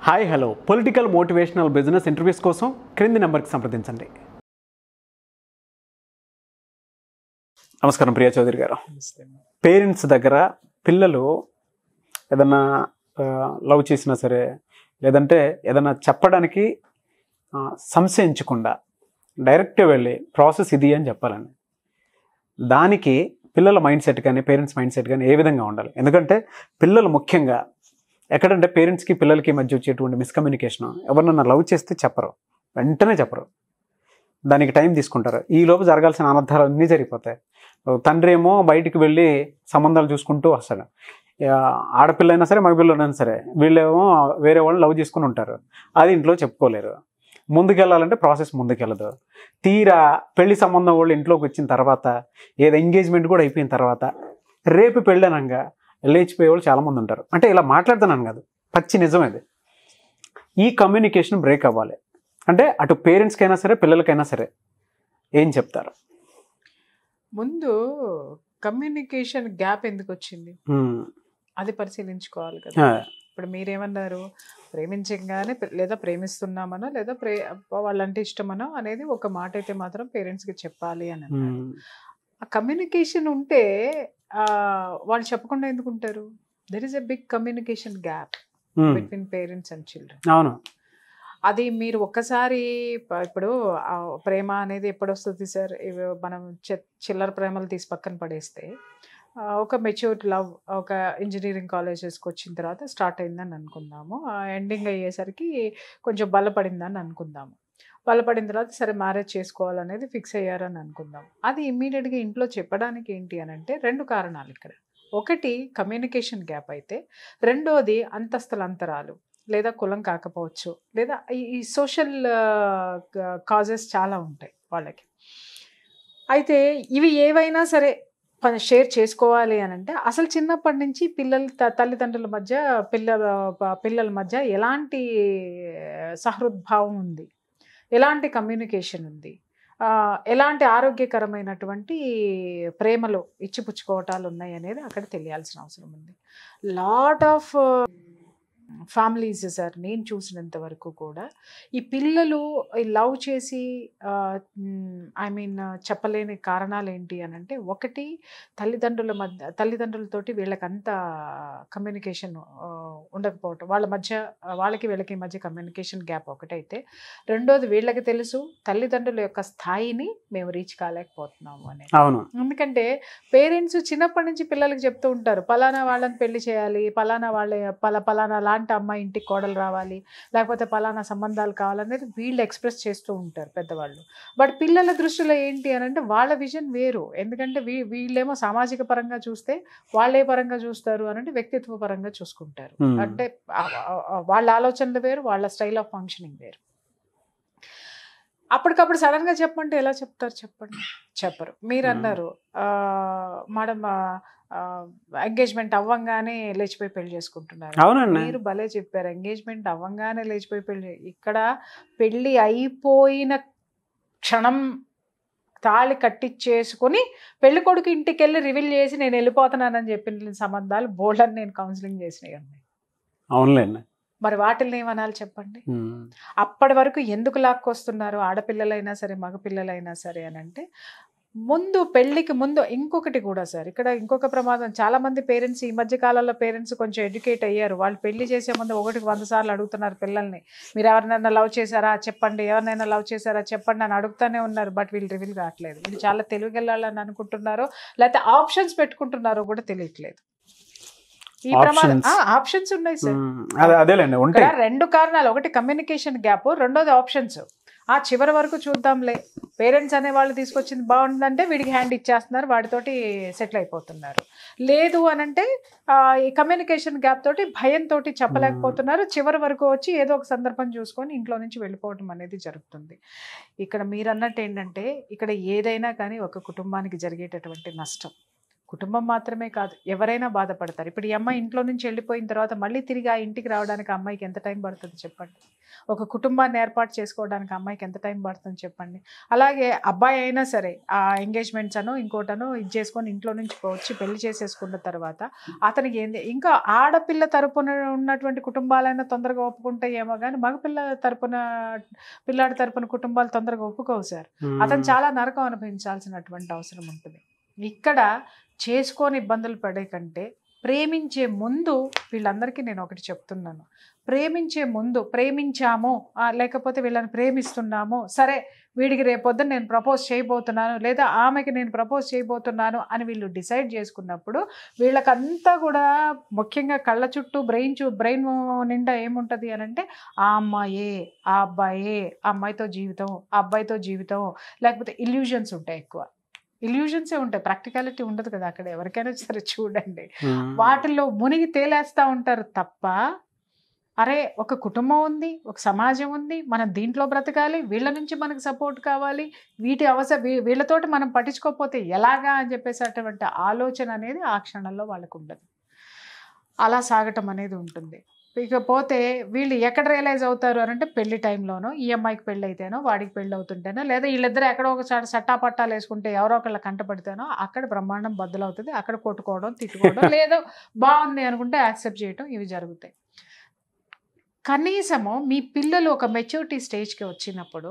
Hi hello political motivational business interviews కోసం క్రింది నెంబర్కి సంప్రదించండి నమస్కారం ప్రియా చౌదరి గారు పేరెంట్స్ దగ్గర పిల్లలు ఏదన్నా లవ్ చేసినా సరే లేదంటే ఏదన్నా చెప్పడానికి ఆ, సంశయించకుండా డైరెక్ట్గా వెళ్ళి ప్రాసెస్ ఇది అని చెప్పాలండి దానికి పిల్లల మైండ్ సెట్ కానీ పేరెంట్స్ మైండ్ సెట్ కానీ ఏ విధంగా ఉండాలి ఎందుకంటే పిల్లలు ముఖ్యంగా ఎక్కడంటే పేరెంట్స్కి పిల్లలకి మధ్య వచ్చేటువంటి మిస్కమ్యూనికేషన్ ఎవరినన్నా లవ్ చేస్తే చెప్పరు వెంటనే చెప్పరు దానికి టైం తీసుకుంటారు ఈ లోపు జరగాల్సిన అనర్థాలు అన్నీ జరిగిపోతాయి తండ్రి ఏమో బయటికి వెళ్ళి సంబంధాలు చూసుకుంటూ వస్తాడు ఆ, ఆడపిల్ల అయినా సరే మగపిల్లైనా సరే వీళ్ళేమో వేరే వాళ్ళు లవ్ చేసుకుని ఉంటారు అది ఇంట్లో చెప్పుకోలేరు ముందుకెళ్ళాలంటే ప్రాసెస్ ముందుకెళ్ళదు తీరా పెళ్లి సంబంధం వాళ్ళు ఇంట్లోకి వచ్చిన తర్వాత ఏదో ఎంగేజ్మెంట్ కూడా అయిపోయిన తర్వాత రేపు పెళ్ళనంగా లేచిపోయే వాళ్ళు చాలామంది ఉంటారు అంటే ఇలా మాట్లాడుతున్నాను కాదు పచ్చి నిజం ఇది ఈ కమ్యూనికేషన్ బ్రేక్ అవ్వాలి అంటే అటు పేరెంట్స్కైనా సరే పిల్లలకైనా సరే ఏం చెప్తారు ముందు కమ్యూనికేషన్ గ్యాప్ ఎందుకు వచ్చింది ఉమ్, అది పరిశీలించుకోవాలి కదా ఆ, ఇప్పుడు మీరేమన్నారు ప్రేమించగానే ప్ర- లేదా ప్రేమిస్తున్నామనో లేదా ప్రే వాళ్ళంటే ఇష్టమనో అనేది ఒక మాట అయితే మాత్రం పేరెంట్స్కి చెప్పాలి అని అన్నారు. ఉమ్, ఆ కమ్యూనికేషన్ ఉంటే ఆ, వాళ్ళు చెప్పకుండా ఎందుకు ఉంటారు there is a big communication gap um, between parents and children అవును అది మీరు ఒక్కసారి ప- ఇప్పుడు ఆ ప్రేమ అనేది ఎప్పుడు వస్తుంది సార్ ఇవి మనం చి- చిల్లర ప్రేమలు తీసి పక్కన పడేస్తే ఆ, ఒక మెచ్యూర్ లవ్ ఒక ఇంజనీరింగ్ కాలేజెస్కి వచ్చిన తర్వాత స్టార్ట్ అయిందని అనుకుందాము ఎండింగ్ అయ్యేసరికి కొంచెం బలపడిందని అనుకుందాము బలపడిన తర్వాత సరే మ్యారేజ్ చేసుకోవాలనేది ఫిక్స్ అయ్యారని అనుకుందాం అది ఇమ్మీడియట్గా ఇంట్లో చెప్పడానికి ఏంటి అని అంటే రెండు కారణాలు ఇక్కడ ఒకటి కమ్యూనికేషన్ గ్యాప్ అయితే రెండోది అంతస్తుల అంతరాలు లేదా కులం కాకపోవచ్చు లేదా ఈ- ఈ సోషల్ కాజెస్ చాలా ఉంటాయి వాళ్ళకి అయితే ఇవి ఏవైనా సరే ప- షేర్ చేసుకోవాలి అని అంటే అసలు చిన్నప్పటి నుంచి పిల్లల త- తల్లిదండ్రుల మధ్య పిల్లల ప- పిల్లల మధ్య ఎలాంటి సహృద్భావం ఉంది ఎలాంటి కమ్యూనికేషన్ ఉంది ఆ, ఎలాంటి ఆరోగ్యకరమైనటువంటి ప్రేమలు ఇచ్చిపుచ్చుకోవటాలు ఉన్నాయి అనేది అక్కడ తెలియాల్సిన అవసరం ఉంది లాట్ ఆఫ్ ఫ్యామిలీస్ సార్ నేను చూసినంత వరకు కూడా ఈ పిల్లలు లవ్ చేసి ఐ మీన్ చెప్పలేని కారణాలు ఏంటి అని అంటే ఒకటి తల్లిదండ్రుల మధ్య తల్లిదండ్రులతోటి వీళ్ళకి అంత కమ్యూనికేషన్ ఉండకపోవటం వాళ్ళ మధ్య ఆ, వాళ్ళకి వీళ్ళకి మధ్య కమ్యూనికేషన్ గ్యాప్ ఒకటైతే రెండోది వీళ్ళకి తెలుసు తల్లిదండ్రుల యొక్క స్థాయిని మేము రీచ్ కాలేకపోతున్నాము అనేది అవును ఎందుకంటే పేరెంట్స్ చిన్నప్పటి నుంచి పిల్లలకి చెప్తూ ఉంటారు పలానా వాళ్ళని పెళ్లి చేయాలి పలానా వాళ్ళ పల పలానా లాంటి అమ్మాయి ఇంటికి కోడలు రావాలి లేకపోతే పలానా సంబంధాలు కావాలనేది వీళ్ళు ఎక్స్ప్రెస్ చేస్తూ ఉంటారు పెద్దవాళ్ళు బట్ పిల్లల దృష్టిలో ఏంటి అని అంటే వాళ్ళ విజన్ వేరు ఎందుకంటే వీ వీళ్ళేమో సామాజిక పరంగా చూస్తే వాళ్ళే పరంగా చూస్తారు అని అంటే వ్యక్తిత్వ పరంగా చూసుకుంటారు Hmm. అంటే ఆ- ఆ- ఆ వాళ్ళ ఆలోచనలు వేరు వాళ్ళ స్టైల్ ఆఫ్ ఫంక్షనింగ్ వేరు అప్పటికప్పుడు సడన్ గా చెప్పమంటే ఎలా చెప్తారు చెప్పండి చెప్పరు మీరు Hmm. అన్నారు మేడం ఎంగేజ్మెంట్ అవ్వంగానే లేచిపోయి పెళ్లి చేసుకుంటున్నారు అవునండి మీరు భలే చెప్పారు ఎంగేజ్మెంట్ అవ్వంగానే లేచిపోయి పెళ్లి ఇక్కడ పెళ్లి అయిపోయిన క్షణం తాళి కట్టించేసుకుని పెళ్లి కొడుకు ఇంటికి వెళ్ళి రివీల్ చేసి నేను వెళ్ళిపోతున్నానని చెప్పిన సంబంధాలు బోల్డ్ అని నేను కౌన్సిలింగ్ చేసినాయి ఉన్నాయి అవునులేండి మరి వాటిల్ని ఏమనాలి చెప్పండి ఉమ్, అప్పటి వరకు ఎందుకు లాక్కొస్తున్నారు ఆడపిల్లలైనా సరే మగపిల్లలైనా సరే అని అంటే ముందు పెళ్లికి ముందు ఇంకొకటి కూడా సార్ ఇక్కడ ఇంకొక ప్రమాదం చాలా మంది పేరెంట్స్ ఈ మధ్య కాలంలో పేరెంట్స్ కొంచెం ఎడ్యుకేట్ అయ్యారు వాళ్ళు పెళ్లి చేసే ముందు ఒకటికి వంద సార్లు అడుగుతున్నారు పిల్లల్ని మీరు ఎవరినైనా లవ్ చేశారా చెప్పండి ఎవరినైనా లవ్ చేశారా చెప్పండి అని అడుగుతానే ఉన్నారు బట్ వీళ్ళు రివీల్ కావట్లేదు వీళ్ళు చాలా తెలివిగెళ్ళాలని అనుకుంటున్నారో లేకపోతే ఆప్షన్స్ పెట్టుకుంటున్నారో కూడా తెలియట్లేదు ఈ ప్రమాదం Options. ఆప్షన్స్ ఉన్నాయి సార్ ఉమ్, అదే అదేలేండి ఇక్కడ ఉంటాయి రెండు కారణాలు ఒకటి కమ్యూనికేషన్ గ్యాప్ రెండోది ఆప్షన్స్ ఆ చివరి వరకు చూద్దాంలే పేరెంట్స్ అనే వాళ్ళు తీసుకొచ్చింది బాగుందంటే వీడికి హ్యాండ్ ఇచ్చేస్తున్నారు వాటితోటి సెటిల్ అయిపోతున్నారు లేదు అనంటే ఆ, ఈ కమ్యూనికేషన్ గ్యాప్ తోటి భయంతో చెప్పలేకపోతున్నారు చివరి వరకు వచ్చి ఏదో ఒక సందర్భం చూసుకొని ఇంట్లో నుంచి వెళ్ళిపోవటం అనేది జరుగుతుంది ఇక్కడ మీరు అన్నట్టు ఏంటంటే ఇక్కడ ఏదైనా కానీ ఒక కుటుంబానికి జరిగేటటువంటి నష్టం కుటుంబం మాత్రమే కాదు ఎవరైనా బాధపడతారు ఇప్పుడు ఈ అమ్మాయి ఇంట్లో నుంచి వెళ్ళిపోయిన తర్వాత మళ్ళీ తిరిగి ఆ ఇంటికి రావడానికి ఆ అమ్మాయికి ఎంత టైం పడుతుంది చెప్పండి ఒక కుటుంబాన్ని ఏర్పాటు చేసుకోవడానికి ఆ అమ్మాయికి ఎంత టైం పడుతుంది చెప్పండి అలాగే అబ్బాయి అయినా సరే ఆ ఎంగేజ్మెంట్స్ అనో ఇంకోటనో ఇది చేసుకొని ఇంట్లో నుంచి వచ్చి పెళ్లి చేసేసుకున్న తర్వాత అతనికి ఏంది ఇంకా ఆడపిల్ల తరపున ఉన్నటువంటి కుటుంబాలైనా తొందరగా ఒప్పుకుంటాయేమో కానీ మగపిల్ల తరపున పిల్లాడి తరపున కుటుంబాలు తొందరగా ఒప్పుకోవు సార్ అతను చాలా నరకం అనుభవించాల్సినటువంటి అవసరం ఉంటుంది ఇక్కడ చేసుకొని ఇబ్బందులు పడే కంటే ప్రేమించే ముందు వీళ్ళందరికీ నేను ఒకటి చెప్తున్నాను ప్రేమించే ముందు ప్రేమించాము ఆ, లేకపోతే వీళ్ళని ప్రేమిస్తున్నాము సరే వీడికి రేపొద్దున నేను ప్రపోజ్ చేయబోతున్నాను లేదా ఆమెకి నేను ప్రపోజ్ చేయబోతున్నాను అని వీళ్ళు డిసైడ్ చేసుకున్నప్పుడు వీళ్ళకంతా కూడా ముఖ్యంగా కళ్ళ చుట్టూ బ్రెయిన్ చూ బ్రెయిన్ నిండా ఏముంటుంది అని అంటే ఆ అమ్మాయే ఆ అబ్బాయే ఆ అమ్మాయితో జీవితం ఆ అబ్బాయితో జీవితం లేకపోతే ఇల్యూజన్స్ ఉంటాయి ఎక్కువ ఇల్యూజన్సే ఉంటాయి ప్రాక్టికాలిటీ ఉండదు కదా అక్కడ ఎవరికైనా సరే చూడండి వాటిల్లో మునిగి తేలేస్తూ ఉంటారు తప్ప అరే ఒక కుటుంబం ఉంది ఒక సమాజం ఉంది మనం దీంట్లో బ్రతకాలి వీళ్ళ నుంచి మనకు సపోర్ట్ కావాలి వీటి అవసరం వీ- వీళ్ళతోటి మనం పట్టించుకోకపోతే ఎలాగా అని చెప్పేసి అటువంటి ఆలోచన అనేది ఆ క్షణంలో వాళ్ళకు ఉండదు అలా సాగటం అనేది ఉంటుంది ఇకపోతే వీళ్ళు ఎక్కడ రియలైజ్ అవుతారు అని అంటే పెళ్లి టైంలోనో ఈ అమ్మాయికి పెళ్ళి అయితేనో వాడికి పెళ్ళి అవుతుంటేనో లేదా వీళ్ళిద్దరు ఎక్కడో ఒక చోట సట్టా పట్టాలు వేసుకుంటే ఎవరో ఒకళ్ళ కంటపడితేనో అక్కడ బ్రహ్మాండం బద్దలవుతుంది అక్కడ కొట్టుకోవడం తిట్టుకోవడం లేదో బాగుంది అనుకుంటే యాక్సెప్ట్ చేయటం ఇవి జరుగుతాయి కనీసము మీ పిల్లలు ఒక మెచ్యూరిటీ స్టేజ్కి వచ్చినప్పుడు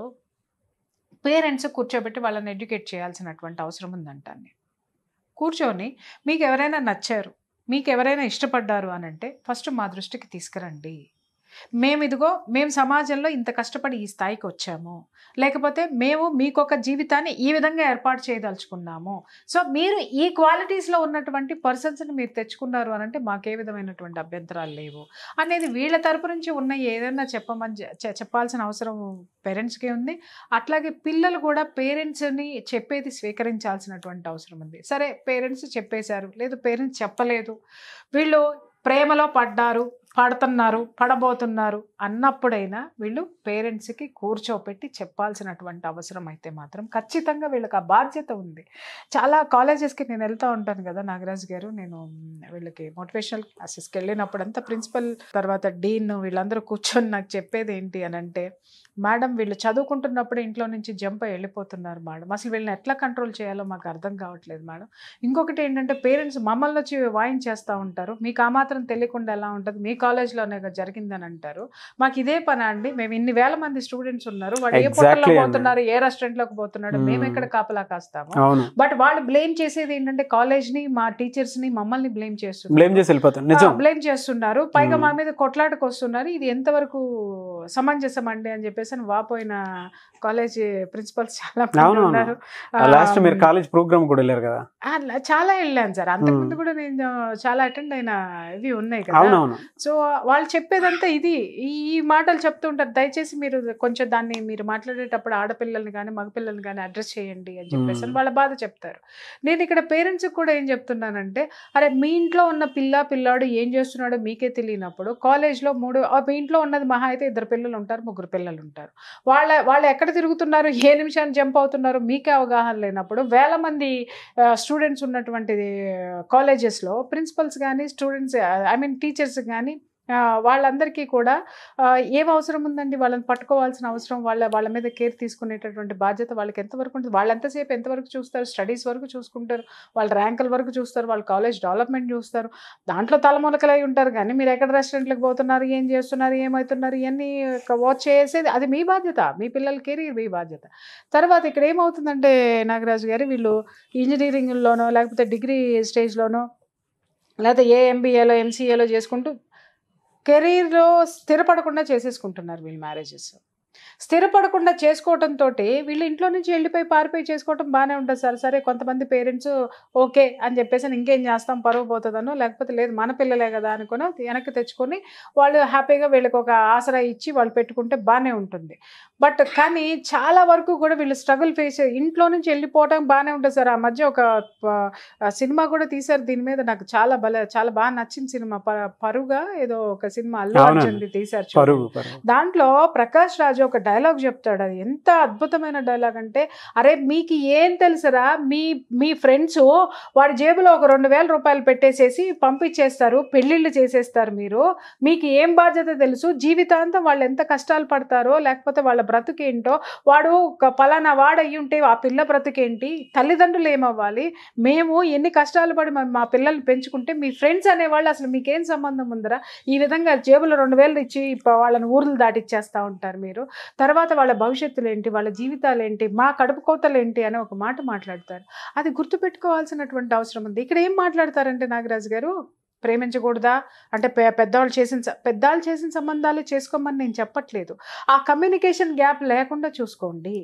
పేరెంట్స్ కూర్చోబెట్టి వాళ్ళని ఎడ్యుకేట్ చేయాల్సినటువంటి అవసరం ఉందంటాను నేను కూర్చొని మీకు ఎవరైనా నచ్చారు మీకు ఎవరైనా ఇష్టపడ్డారు అని అంటే ఫస్ట్ మా దృష్టికి తీసుకురండి మేము ఇదిగో మేము సమాజంలో ఇంత కష్టపడి ఈ స్థాయికి వచ్చాము లేకపోతే మేము మీకు ఒక జీవితాన్ని ఈ విధంగా ఏర్పాటు చేయదలుచుకున్నాము సో మీరు ఈ క్వాలిటీస్లో ఉన్నటువంటి పర్సన్స్ని మీరు తెచ్చుకున్నారు అని అంటే మాకే విధమైనటువంటి అభ్యంతరాలు లేవు అనేది వీళ్ళ తరపు నుంచి ఉన్న ఏదైనా చెప్పమని చె- చెప్పాల్సిన అవసరం పేరెంట్స్కి ఉంది అట్లాగే పిల్లలు కూడా పేరెంట్స్ని చెప్పేది స్వీకరించాల్సినటువంటి అవసరం ఉంది సరే పేరెంట్స్ చెప్పేశారు లేదు పేరెంట్స్ చెప్పలేదు వీళ్ళు ప్రేమలో పడ్డారు పడుతున్నారు పడబోతున్నారు అన్నప్పుడైనా వీళ్ళు పేరెంట్స్కి కూర్చోపెట్టి చెప్పాల్సినటువంటి అవసరం అయితే మాత్రం ఖచ్చితంగా వీళ్ళకి ఆ బాధ్యత ఉంది చాలా కాలేజెస్కి నేను వెళ్తూ ఉంటాను కదా నాగరాజ్ గారు నేను మ్, వీళ్ళకి మోటివేషనల్ క్లాసెస్కి వెళ్ళినప్పుడంతా ప్రిన్సిపల్ తర్వాత డీన్ వీళ్ళందరూ కూర్చొని నాకు చెప్పేది ఏంటి అని అంటే మేడం వీళ్ళు చదువుకుంటున్నప్పుడు ఇంట్లో నుంచి జంప్ అయి వెళ్ళిపోతున్నారు మేడం అసలు వీళ్ళని ఎట్లా కంట్రోల్ చేయాలో మాకు అర్థం కావట్లేదు మేడం ఇంకొకటి ఏంటంటే పేరెంట్స్ మమ్మల్ని వచ్చి వాయించేస్తూ ఉంటారు మీకు ఆ మాత్రం తెలియకుండా ఎలా ఉంటుంది మీ కాలేజ్లోనే కదా జరిగిందని అంటారు మాకు ఇదే పని అండి మేము ఇన్ని వేల మంది స్టూడెంట్స్ ఉన్నారు వాడు ఏ Exactly పొట్టలో అన్న. పోతున్నారు ఏ రెస్టారెంట్ లోకి పోతున్నాడు మేము Hmm. ఎక్కడ కాపలా కాస్తాము అవును బట్ వాళ్ళు బ్లేమ్ చేసేది ఏంటంటే కాలేజ్ ని మా టీచర్స్ ని మమ్మల్ని బ్లేమ్ చేస్తున్నారు బ్లేమ్ చేసి వెళ్ళిపోతాను నిజం బ్లేమ్ చేస్తున్నారు పైగా Hmm. మా మీద కొట్లాటకు వస్తున్నారు ఇది ఎంతవరకు సమంజసం అండి అని చెప్పేసి అని వాపోయిన కాలేజ్ ప్రిన్సిపల్స్ చాలా మంది అవునవును. ఉన్నారు లాస్ట్ మీరు ఆ, కాలేజ్ ప్రోగ్రామ్ కూడా వెళ్ళారు కదా ఆ, చాలా వెళ్ళాను సార్ అంతకుముందు Hmm. కూడా నేను చాలా అటెండ్ అయిన ఇవి ఉన్నాయి కదా అవునవును సో వాళ్ళు చెప్పేదంతా ఇది ఈ ఈ మాటలు చెప్తూ ఉంటారు దయచేసి మీరు కొంచెం దాన్ని మీరు మాట్లాడేటప్పుడు ఆడపిల్లల్ని కానీ మగపిల్లల్ని కానీ అడ్రస్ చేయండి అని చెప్పేసి అని Hmm. వాళ్ళ బాధ చెప్తారు నేను ఇక్కడ పేరెంట్స్కి కూడా ఏం చెప్తున్నానంటే అరే మీ ఇంట్లో ఉన్న పిల్ల పిల్లాడు ఏం చేస్తున్నాడో మీకే తెలియనప్పుడు కాలేజ్లో మూడు ఆ, మీ ఇంట్లో ఉన్నది మహా అయితే ఇద్దరు పిల్లలు ఉంటారు ముగ్గురు పిల్లలు ఉంటారు వాళ్ళ వాళ్ళు ఎక్కడ తిరుగుతున్నారు ఏ నిమిషాన్ని జంప్ అవుతున్నారు మీకే అవగాహన లేనప్పుడు వేల మంది స్టూడెంట్స్ ఉన్నటువంటి కాలేజెస్లో ప్రిన్సిపల్స్ కానీ స్టూడెంట్స్ ఐ మీన్ టీచర్స్ కానీ ఆ, వాళ్ళందరికీ కూడా ఆ, ఏం అవసరం ఉందండి వాళ్ళని పట్టుకోవాల్సిన అవసరం వాళ్ళ వాళ్ళ మీద కేర్ తీసుకునేటటువంటి బాధ్యత వాళ్ళకి ఎంతవరకు ఉంటుంది వాళ్ళు ఎంతసేపు ఎంతవరకు చూస్తారు స్టడీస్ వరకు చూసుకుంటారు వాళ్ళ ర్యాంకుల వరకు చూస్తారు వాళ్ళ కాలేజ్ డెవలప్మెంట్ చూస్తారు దాంట్లో తలములకలై ఉంటారు కానీ మీరు ఎక్కడ రెస్టారెంట్లకు పోతున్నారు ఏం చేస్తున్నారు ఏమవుతున్నారు ఇవన్నీ వాచ్ చేసేది అది మీ బాధ్యత మీ పిల్లల కెరీర్ మీ బాధ్యత తర్వాత ఇక్కడ ఏమవుతుందంటే నాగరాజు గారు వీళ్ళు ఇంజనీరింగ్లోనో లేకపోతే డిగ్రీ స్టేజ్లోనో లేకపోతే ఏ ఎంబీఏలో ఎంసీఏలో చేసుకుంటూ కెరీర్లో స్థిరపడకుండా చేసేసుకుంటున్నారు వీళ్ళు మ్యారేజెస్ స్థిరపడకుండా చేసుకోవడంతో వీళ్ళు ఇంట్లో నుంచి వెళ్ళిపోయి పారిపోయి చేసుకోవటం బాగానే ఉంటుంది సార్ సరే కొంతమంది పేరెంట్స్ ఓకే అని చెప్పేసి ఇంకేం చేస్తాం పరువు పోతుందనో లేకపోతే లేదు మన పిల్లలే కదా అనుకుని వెనక్కి తెచ్చుకొని వాళ్ళు హ్యాపీగా వీళ్ళకి ఒక ఆసరా ఇచ్చి వాళ్ళు పెట్టుకుంటే బాగానే ఉంటుంది బట్ కానీ చాలా వరకు కూడా వీళ్ళు స్ట్రగుల్ ఫేస్ ఇంట్లో నుంచి వెళ్ళిపోవటం బాగానే ఉంటుంది సార్ ఆ మధ్య ఒక ప- ఆ సినిమా కూడా తీశారు దీని మీద నాకు చాలా బల చాలా బాగా నచ్చిన సినిమా ప- పరుగా ఏదో ఒక సినిమా అల్లు అవునండి. అర్జున్ది తీశారు చూడండి. పరుగు పరుగు దాంట్లో ప్రకాష్ రాజు మధ్యలో ఒక డైలాగ్ చెప్తాడు అది ఎంత అద్భుతమైన డైలాగ్ అంటే అరే మీకు ఏం తెలుసురా మీ మీ ఫ్రెండ్స్ వాడి జేబులో ఒక రెండు వేల రూపాయలు పెట్టేసేసి పంపించేస్తారు పెళ్ళిళ్ళు చేసేస్తారు మీరు మీకు ఏం బాధ్యత తెలుసు జీవితాంతం వాళ్ళు ఎంత కష్టాలు పడతారో లేకపోతే వాళ్ళ బ్రతుకేంటో వాడు ఒక పలానా వాడు అయ్యి ఉంటే ఆ పిల్ల బ్రతుకేంటి తల్లిదండ్రులు ఏమవ్వాలి మేము ఎన్ని కష్టాలు పడి మా- మా పిల్లల్ని పెంచుకుంటే మీ ఫ్రెండ్స్ అనేవాళ్ళు అసలు మీకేం సంబంధం ఉందరా ఈ విధంగా జేబులో రెండు వేలు ఇచ్చి ప- వాళ్ళని ఊర్లు దాటిచ్చేస్తూ ఉంటారు మీరు తర్వాత వాళ్ళ భవిష్యత్తులు ఏంటి వాళ్ళ జీవితాలు ఏంటి మా కడుపు కోతలు ఏంటి అని ఒక మాట మాట్లాడతారు అది గుర్తుపెట్టుకోవాల్సినటువంటి అవసరం ఉంది ఇక్కడ ఏం మాట్లాడతారంటే నాగరాజు గారు ప్రేమించకూడదా అంటే పె- పెద్దవాళ్ళు చేసిన స- పెద్దవాళ్ళు చేసిన సంబంధాలు చేసుకోమని నేను చెప్పట్లేదు ఆ కమ్యూనికేషన్ గ్యాప్ లేకుండా చూసుకోండి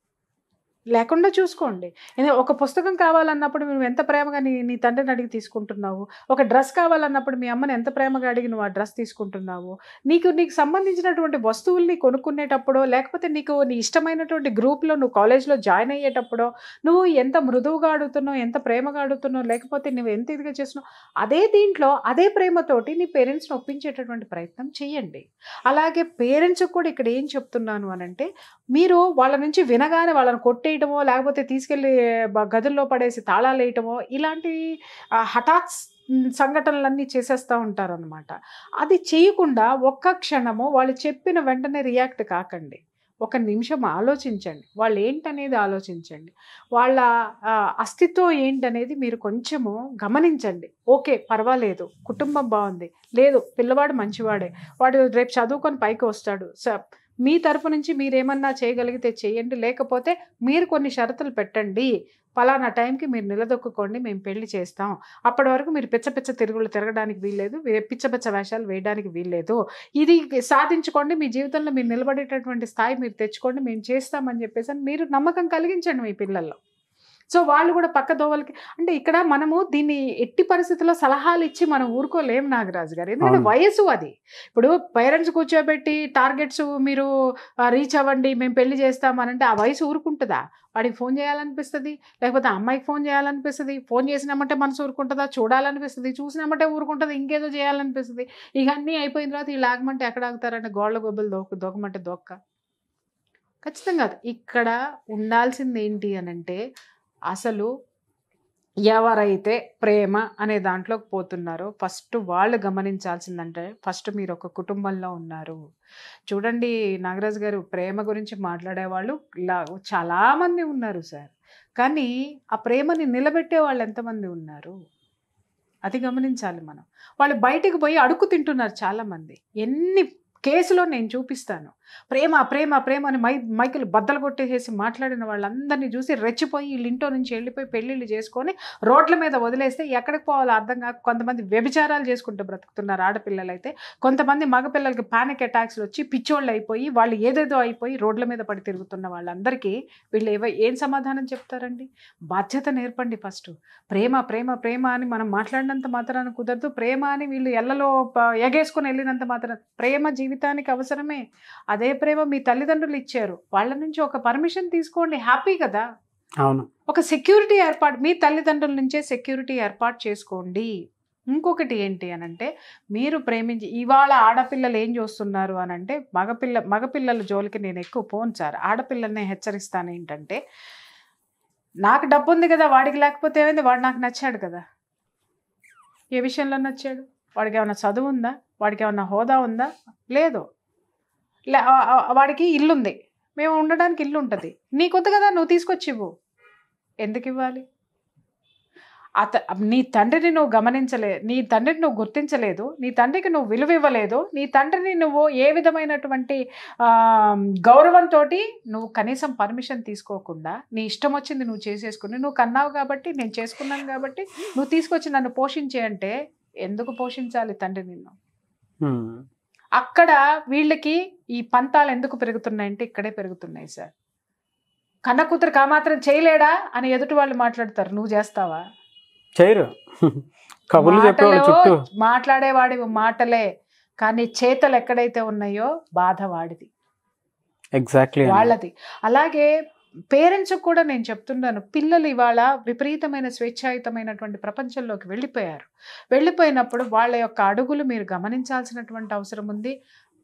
లేకుండా చూసుకోండి ఎందుకంటే ఒక పుస్తకం కావాలన్నప్పుడు నువ్వు ఎంత ప్రేమగా నీ నీ తండ్రిని అడిగి తీసుకుంటున్నావు ఒక డ్రెస్ కావాలన్నప్పుడు మీ అమ్మని ఎంత ప్రేమగా అడిగి నువ్వు ఆ డ్రెస్ తీసుకుంటున్నావు నీకు నీకు సంబంధించినటువంటి వస్తువుల్ని కొనుక్కునేటప్పుడో లేకపోతే నీకు నీ ఇష్టమైనటువంటి గ్రూప్లో నువ్వు కాలేజ్లో జాయిన్ అయ్యేటప్పుడో నువ్వు ఎంత మృదువుగా అడుగుతున్నావు ఎంత ప్రేమగా అడుగుతున్నావు లేకపోతే నువ్వు ఎంత ఇదిగా చేస్తున్నావు అదే దీంట్లో అదే ప్రేమతోటి నీ పేరెంట్స్ని ఒప్పించేటటువంటి ప్రయత్నం చేయండి అలాగే పేరెంట్స్కి కూడా ఇక్కడ ఏం చెప్తున్నాను అని అంటే మీరు వాళ్ళ నుంచి వినగానే వాళ్ళని కొట్టేయటమో లేకపోతే తీసుకెళ్ళి బ- గదుల్లో పడేసి తాళాలు వేయటమో ఇలాంటి ఆ, హఠాత్ మ్, సంఘటనలన్నీ చేసేస్తూ ఉంటారనమాట అది చేయకుండా ఒక్క క్షణము వాళ్ళు చెప్పిన వెంటనే రియాక్ట్ కాకండి ఒక నిమిషం ఆలోచించండి వాళ్ళు ఏంటనేది ఆలోచించండి వాళ్ళ ఆ, అస్తిత్వం ఏంటనేది మీరు కొంచెము గమనించండి ఓకే పర్వాలేదు కుటుంబం బాగుంది లేదు పిల్లవాడు మంచివాడే వాడు రేపు చదువుకొని పైకి వస్తాడు స మీ తరపు నుంచి మీరేమన్నా చేయగలిగితే చేయండి లేకపోతే మీరు కొన్ని షరతులు పెట్టండి పలానా టైంకి మీరు నిలదొక్కుకోండి మేము పెళ్లి చేస్తాం అప్పటి వరకు మీరు పిచ్చ పిచ్చ తిరుగులు తిరగడానికి వీల్లేదు వే- పిచ్చ పిచ్చ వేషాలు వేయడానికి వీల్లేదు ఇది సాధించుకోండి మీ జీవితంలో మీరు నిలబడేటటువంటి స్థాయి మీరు తెచ్చుకోండి మేము చేస్తామని చెప్పేసి అని మీరు నమ్మకం కలిగించండి మీ పిల్లల్లో సో వాళ్ళు కూడా పక్క దోవలకి అంటే ఇక్కడ మనము దీన్ని ఎట్టి పరిస్థితుల్లో సలహాలు ఇచ్చి మనం ఊరుకోలేం నాగరాజు గారు ఎందుకంటే అవును. వయసు అది ఇప్పుడు పేరెంట్స్ కూర్చోబెట్టి టార్గెట్స్ మీరు రీచ్ అవ్వండి మేము పెళ్లి చేస్తామనంటే ఆ వయసు ఊరుకుంటుందా వాడికి ఫోన్ చేయాలనిపిస్తుంది లేకపోతే ఆ అమ్మాయికి ఫోన్ చేయాలనిపిస్తుంది ఫోన్ చేసినామంటే మనసు ఊరుకుంటుందా చూడాలనిపిస్తుంది చూసినామంటే ఊరుకుంటుంది ఇంకేదో చేయాలనిపిస్తుంది ఇక అన్నీ అయిపోయిన తర్వాత వీళ్ళు ఆగమంటే ఎక్కడ ఆగుతారంటే గోళ్ళ గొబ్బలు దోక దోకమంటే దొక్క ఖచ్చితంగా కాదు. ఇక్కడ ఉండాల్సింది ఏంటి అని అంటే అసలు ఎవరైతే ప్రేమ అనే దాంట్లోకి పోతున్నారో ఫస్ట్ వాళ్ళు గమనించాల్సిందంటే ఫస్ట్ మీరు ఒక కుటుంబంలో ఉన్నారు చూడండి నాగరాజు గారు ప్రేమ గురించి మాట్లాడేవాళ్ళు లా- చాలామంది ఉన్నారు సార్ కానీ ఆ ప్రేమని నిలబెట్టే వాళ్ళు ఎంతమంది ఉన్నారు అది గమనించాలి మనం వాళ్ళు బయటికి పోయి అడుక్కు తింటున్నారు చాలామంది ఎన్ని కేసులో నేను చూపిస్తాను ప్రేమ ప్రేమ ప్రేమ అని మై మైకులు బద్దలు కొట్టేసేసి మాట్లాడిన వాళ్ళందరినీ చూసి రెచ్చిపోయి వీళ్ళ ఇంట్లో నుంచి వెళ్ళిపోయి పెళ్ళిళ్ళు చేసుకొని రోడ్ల మీద వదిలేస్తే ఎక్కడికి పోవాలో అర్థం కాక కొంతమంది వ్యభిచారాలు చేసుకుంటూ బ్రతుకుతున్నారు ఆడపిల్లలు అయితే కొంతమంది మగపిల్లలకి పానిక్ అటాక్స్లు వచ్చి పిచ్చోళ్ళు అయిపోయి వాళ్ళు ఏదేదో అయిపోయి రోడ్ల మీద పడి తిరుగుతున్న వాళ్ళందరికీ వీళ్ళు ఏవ ఏం సమాధానం చెప్తారండి బాధ్యత నేర్పండి ఫస్ట్ ప్రేమ ప్రేమ ప్రేమ అని మనం మాట్లాడినంత మాత్రాన కుదరదు ప్రేమ అని వీళ్ళు ఎల్లలో ప- ఎగేసుకొని వెళ్ళినంత మాత్రం ప్రేమ జీవితానికి అవసరమే అదే ప్రేమ మీ తల్లిదండ్రులు ఇచ్చారు వాళ్ళ నుంచి ఒక పర్మిషన్ తీసుకోండి హ్యాపీ కదా అవును ఒక సెక్యూరిటీ ఏర్పాటు మీ తల్లిదండ్రుల నుంచే సెక్యూరిటీ ఏర్పాటు చేసుకోండి ఇంకొకటి ఏంటి అని అంటే మీరు ప్రేమించి ఇవాళ ఆడపిల్లలు ఏం చూస్తున్నారు అని అంటే మగపిల్ల మగపిల్లల జోలికి నేను ఎక్కువ పోను సార్ ఆడపిల్లల్ని హెచ్చరిస్తాను ఏంటంటే నాకు డబ్బు ఉంది కదా వాడికి లేకపోతే ఏమైంది వాడు నాకు నచ్చాడు కదా ఏ విషయంలో నచ్చాడు వాడికి ఏమైనా చదువు ఉందా వాడికి ఏమైనా హోదా ఉందా లేదు లే ఆ- ఆ- వాడికి ఇల్లు ఉంది మేము ఉండడానికి ఇల్లు ఉంటుంది నీకొద్దు కదా నువ్వు తీసుకొచ్చి ఇవ్వు ఎందుకు ఇవ్వాలి అత నీ తండ్రిని నువ్వు గమనించలే నీ తండ్రిని నువ్వు గుర్తించలేదు నీ తండ్రికి నువ్వు విలువ ఇవ్వలేదు నీ తండ్రిని నువ్వు ఏ విధమైనటువంటి ఆ, గౌరవంతో నువ్వు కనీసం పర్మిషన్ తీసుకోకుండా నీ ఇష్టం వచ్చింది నువ్వు చేసేసుకుని నువ్వు కన్నావు కాబట్టి నేను చేసుకున్నాను కాబట్టి నువ్వు తీసుకొచ్చి నన్ను పోషించే అంటే ఎందుకు పోషించాలి తండ్రి నిన్ను ఉమ్. అక్కడ వీళ్ళకి ఈ పంతాలు ఎందుకు పెరుగుతున్నాయంటే ఇక్కడే పెరుగుతున్నాయి సార్ కన్న కూతురు మాత్రం చేయలేడా అని ఎదుటి వాళ్ళు మాట్లాడతారు నువ్వు చేస్తావా చేయరు కబుర్లు చెప్పేవాళ్ళు మాటలు చుట్టూ మాట్లాడేవాడి మాటలే కానీ చేతలు ఎక్కడైతే ఉన్నాయో బాధ వాడిది ఎగ్జాక్ట్లీ వాళ్ళది అలాగే పేరెంట్స్ కూడా నేను చెప్తున్నాను పిల్లలు ఇవాళ విపరీతమైన స్వేచ్ఛాయుతమైనటువంటి ప్రపంచంలోకి వెళ్ళిపోయారు వెళ్ళిపోయినప్పుడు వాళ్ళ యొక్క అడుగులు మీరు గమనించాల్సినటువంటి అవసరం ఉంది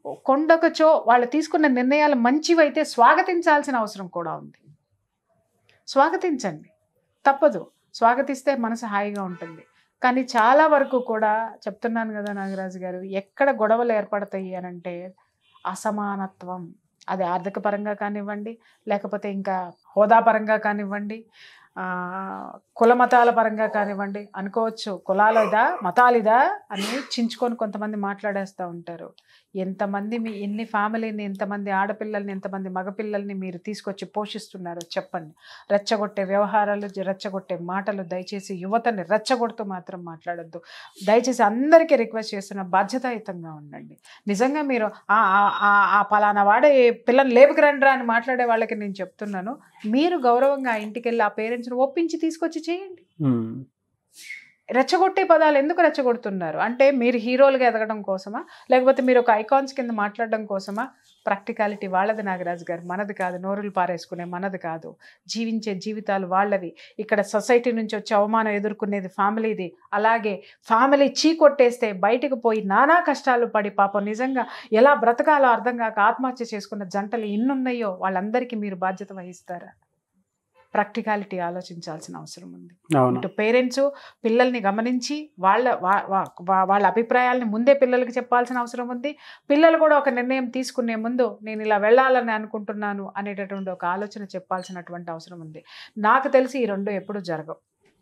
కొండకచో వాళ్ళు తీసుకున్న నిర్ణయాలు మంచివైతే స్వాగతించాల్సిన అవసరం కూడా ఉంది స్వాగతించండి తప్పదు స్వాగతిస్తే మనసు హాయిగా ఉంటుంది కానీ చాలా వరకు కూడా చెప్తున్నాను కదా నాగరాజు గారు ఎక్కడ గొడవలు ఏర్పడతాయి అని అంటే అసమానత్వం అది ఆర్థిక పరంగా కానివ్వండి లేకపోతే ఇంకా హోదా పరంగా కానివ్వండి ఆ, కుల మతాల పరంగా కానివ్వండి అనుకోవచ్చు కులాలు ఇదా మతాలు ఇదా అని చించుకొని కొంతమంది మాట్లాడేస్తూ ఉంటారు ఎంతమంది మీ ఎన్ని ఫ్యామిలీని ఎంతమంది ఆడపిల్లల్ని ఎంతమంది మగపిల్లల్ని మీరు తీసుకొచ్చి పోషిస్తున్నారో చెప్పండి రెచ్చగొట్టే వ్యవహారాలు జ- రెచ్చగొట్టే మాటలు దయచేసి యువతని రెచ్చగొడుతూ మాత్రం మాట్లాడొద్దు దయచేసి అందరికీ రిక్వెస్ట్ చేస్తున్న బాధ్యతాయుతంగా ఉండండి నిజంగా మీరు "ఆ, ఆ, ఆ, ఆ పలానా వాడే పిల్లల్ని లేపుకు రండిరా అని మాట్లాడే వాళ్ళకి నేను చెప్తున్నాను మీరు గౌరవంగా ఆ ఇంటికి వెళ్ళి ఆ పేరెంట్స్ని ఒప్పించి తీసుకొచ్చి చేయండి ఉమ్. రెచ్చగొట్టే పదాలు ఎందుకు రెచ్చగొడుతున్నారు అంటే మీరు హీరోలుగా ఎదగడం కోసమా లేకపోతే మీరు ఒక ఐకాన్స్ కింద మాట్లాడడం కోసమా ప్రాక్టికాలిటీ వాళ్ళది నాగరాజు గారు మనది కాదు నోరులు పారేసుకునే మనది కాదు జీవించే జీవితాలు వాళ్ళవి ఇక్కడ సొసైటీ నుంచి వచ్చే అవమానం ఎదుర్కొనేది ఫ్యామిలీది అలాగే ఫ్యామిలీ చీకొట్టేస్తే బయటకు పోయి నానా కష్టాలు పడి పాపం నిజంగా ఎలా బ్రతకాలో అర్థం కాక ఆత్మహత్య చేసుకున్న జంటలు ఎన్నున్నాయో వాళ్ళందరికీ మీరు బాధ్యత వహిస్తారా ప్రాక్టికాలిటీ ఆలోచించాల్సిన అవసరం ఉంది అవును ఇటు పేరెంట్స్ పిల్లల్ని గమనించి వాళ్ళ వా- వా- వా- వాళ్ళ అభిప్రాయాలని ముందే పిల్లలకి చెప్పాల్సిన అవసరం ఉంది పిల్లలు కూడా ఒక నిర్ణయం తీసుకునే ముందు నేను ఇలా వెళ్ళాలని అనుకుంటున్నాను అనేటటువంటి ఒక ఆలోచన చెప్పాల్సినటువంటి అవసరం ఉంది నాకు తెలిసి ఈ రెండు ఎప్పుడు జరగవు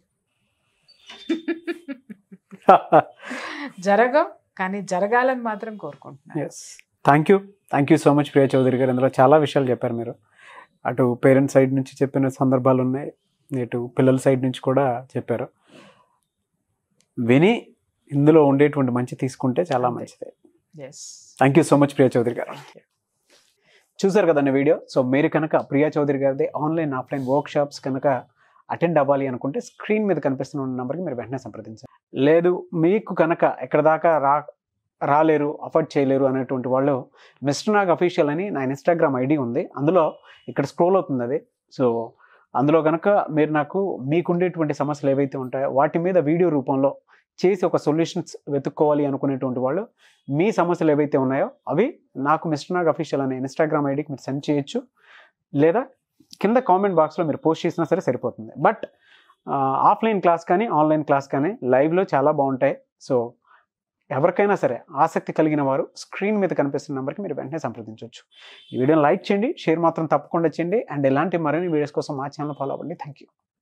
జరగవు కానీ జరగాలని మాత్రం కోరుకుంటున్నాను yes thank you thank you so much Priya Chowdary garu ఇందులో చాలా విషయాలు చెప్పారు మీరు అటు పేరెంట్స్ సైడ్ నుంచి చెప్పిన సందర్భాలు ఉన్నాయి ఇటు పిల్లల సైడ్ నుంచి కూడా చెప్పారు విని ఇందులో ఉండేటువంటి మంచి తీసుకుంటే చాలా మంచిది yes thank you so much Priya Chowdary garu చూసారు కదండి వీడియో సో మీరు కనుక ప్రియా చౌదరి గారిది ఆన్లైన్ ఆఫ్లైన్ వర్క్ షాప్స్ కనుక అటెండ్ అవ్వాలి అనుకుంటే స్క్రీన్ మీద కనిపిస్తున్న నెంబర్కి మీరు వెంటనే సంప్రదించాలి లేదు మీకు కనుక ఎక్కడ దాకా రా రాలేరు అఫోర్డ్ చేయలేరు అనేటువంటి వాళ్ళు మిస్టర్ నాగ్ అఫీషియల్ అని నా ఇన్స్టాగ్రామ్ ఐడి ఉంది అందులో ఇక్కడ స్క్రోల్ అవుతుంది అది సో అందులో కనుక మీరు నాకు మీకుండేటువంటి సమస్యలు ఏవైతే ఉంటాయో వాటి మీద వీడియో రూపంలో చేసి ఒక సొల్యూషన్స్ వెతుక్కోవాలి అనుకునేటువంటి వాళ్ళు మీ సమస్యలు ఏవైతే ఉన్నాయో అవి నాకు మిస్టర్ నాగ్ అఫీషియల్ అనే ఇన్స్టాగ్రామ్ ఐడికి మీరు సెండ్ చేయొచ్చు లేదా కింద కామెంట్ బాక్స్లో మీరు పోస్ట్ చేసినా సరే సరిపోతుంది బట్ ఆఫ్లైన్ క్లాస్ కానీ ఆన్లైన్ క్లాస్ కానీ లైవ్లో చాలా బాగుంటాయి సో ఎవరికైనా సరే ఆసక్తి కలిగిన వారు స్క్రీన్ మీద కనిపిస్తున్న నెంబర్కి మీరు వెంటనే సంప్రదించవచ్చు ఈ వీడియోని లైక్ చేయండి షేర్ మాత్రం తప్పకుండా చేయండి అండ్ ఇలాంటి మరిన్ని వీడియోస్ కోసం మా ఛానల్ ఫాలో అవ్వండి థ్యాంక్ యూ